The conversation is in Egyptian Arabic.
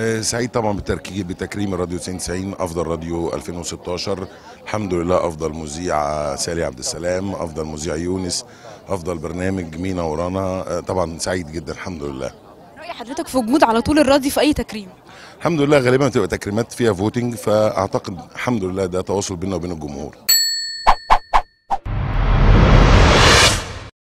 آه، سعيد طبعا بالتركيب بتكريم الراديو 90 افضل راديو 2016 الحمد لله افضل مذيع سالي عبد السلام افضل مذيع يونس افضل برنامج مينا ورانا آه، طبعا سعيد جدا الحمد لله رأي حضرتك في وجود على طول الراضي في اي تكريم الحمد لله غالبا بتبقى تكريمات فيها فوتنج فاعتقد الحمد لله ده تواصل بيننا وبين الجمهور